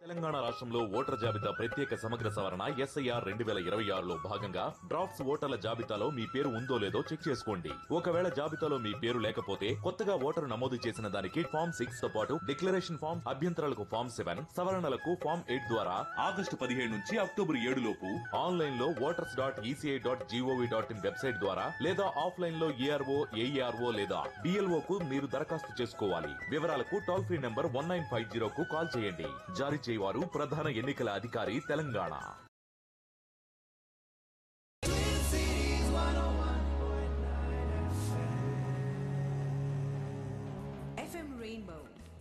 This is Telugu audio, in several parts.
తెలంగాణ రాష్ట్రంలో ఓటర్ జాబితా ప్రత్యేక సమగ్ర సవరణ ఎస్ఐఆర్ రెండు వేల ఇరవై ఆరులో భాగంగా డ్రాఫ్ట్స్ ఓటర్ల జాబితాలో మీ పేరు ఉందో లేదో చెక్ చేసుకోండి ఒకవేళ జాబితాలో మీ పేరు లేకపోతే కొత్తగా ఓటరు నమోదు చేసిన దానికి ఫామ్ సిక్స్ తో పాటు డిక్లరేషన్ ఫామ్ అభ్యంతరాలకు ఫామ్ సెవెన్ సవరణలకు ఫామ్ ఎయిట్ ద్వారా ఆగస్టు పదిహేడు నుంచి అక్టోబర్ ఏడు లోపు ఆన్లైన్ లో voters dot ECI dot GOV dot in website ద్వారా లేదా ఆఫ్లైన్ లో ఏఆర్ఓ ఏఈఆర్ఓ లేదా డిఎల్ఓ కు మీరు దరఖాస్తు చేసుకోవాలి వివరాలకు toll free number one nine five zero కు కాల్ చేయండి జారీ చేయవారు ప్రధాన ఎన్నికల అధికారి Telangana FM Rainbow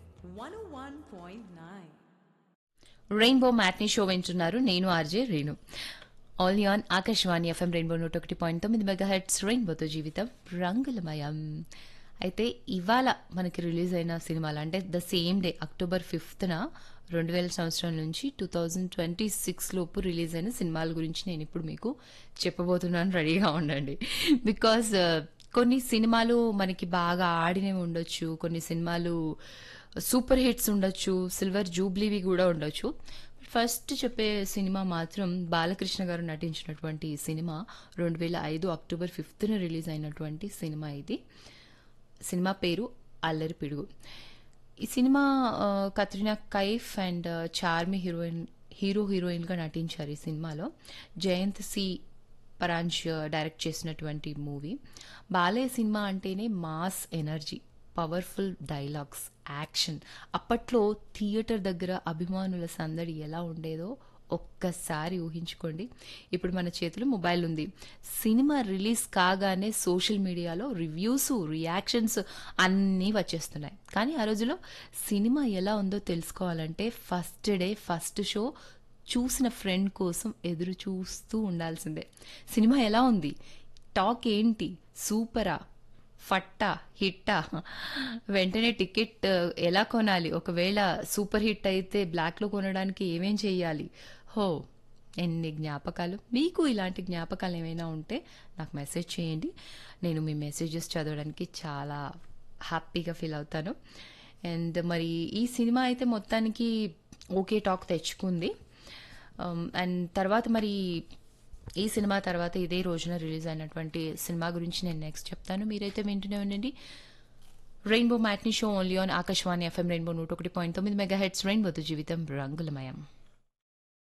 101.9. Rainbow matinee show వింటున్నారు నేను RJ Renu all on Akashvani FM rainbow నూట ఒకటి పాయింట్ తొమ్మిది మెగా హెడ్స్ రెయిన్బోతో జీవితం రంగులమయం అయితే ఇవాళ మనకి రిలీజ్ అయిన సినిమాలు అంటే ద సేమ్ డే అక్టోబర్ ఫిఫ్త్న రెండు వేల సంవత్సరం నుంచి టూ థౌజండ్ ట్వంటీ సిక్స్ లోపు రిలీజ్ అయిన సినిమాల గురించి నేను ఇప్పుడు మీకు చెప్పబోతున్నాను రెడీగా ఉండండి బికాజ్ కొన్ని సినిమాలు మనకి బాగా ఆడినవి ఉండొచ్చు కొన్ని సినిమాలు సూపర్ హిట్స్ ఉండొచ్చు సిల్వర్ జూబ్లీవి కూడా ఉండొచ్చు ఫస్ట్ చెప్పే సినిమా మాత్రం బాలకృష్ణ గారు నటించినటువంటి ఈ సినిమా రెండు వేల ఐదు అక్టోబర్ ఫిఫ్త్న రిలీజ్ అయినటువంటి సినిమా ఇది సినిమా పేరు అల్లరి పిడుగు ఈ సినిమా ఆ, Katrina Kaif and Charmi heroine hero హీరోయిన్గా నటించారు ఈ సినిమాలో జయంత్ సి పరాంజ్ డైరెక్ట్ చేసినటువంటి మూవీ బాలయ్య సినిమా అంటేనే mass energy powerful dialogues action అప్పట్లో థియేటర్ దగ్గర అభిమానుల సందడి ఎలా ఉండేదో ఒక్కసారి ఊహించుకోండి ఇప్పుడు మన చేతిలో మొబైల్ ఉంది సినిమా రిలీజ్ కాగానే సోషల్ మీడియాలో రివ్యూస్ రియాక్షన్స్ అన్నీ వచ్చేస్తున్నాయి కానీ ఆ రోజులో సినిమా ఎలా ఉందో తెలుసుకోవాలంటే ఫస్ట్ డే ఫస్ట్ షో చూసిన ఫ్రెండ్ కోసం ఎదురు చూస్తూ ఉండాల్సిందే సినిమా ఎలా ఉంది టాక్ ఏంటి సూపరా ఫట్టా హిట్టా వెంటనే టికెట్ ఎలా కొనాలి ఒకవేళ సూపర్ హిట్ అయితే బ్లాక్లో కొనడానికి ఏమేం చేయాలి హో ఎన్ని జ్ఞాపకాలు మీకు ఇలాంటి జ్ఞాపకాలు ఏమైనా ఉంటే నాకు మెసేజ్ చేయండి నేను మీ మెసేజెస్ చదవడానికి చాలా హ్యాపీగా ఫీల్ అవుతాను అండ్ మరి ఈ సినిమా అయితే మొత్తానికి ఓకే టాక్ తెచ్చుకుంది అండ్ తర్వాత మరి ఈ సినిమా తర్వాత ఇదే రోజున రిలీజ్ అయినటువంటి సినిమా గురించి నేను నెక్స్ట్ చెప్తాను మీరైతే వింటూనే ఉండండి rainbow matinee show only on Akashvani FM rainbow నూట ఒకటి పాయింట్ తొమ్మిది మెగా హెడ్స్ రెయిన్బోతో జీవితం రంగులమయం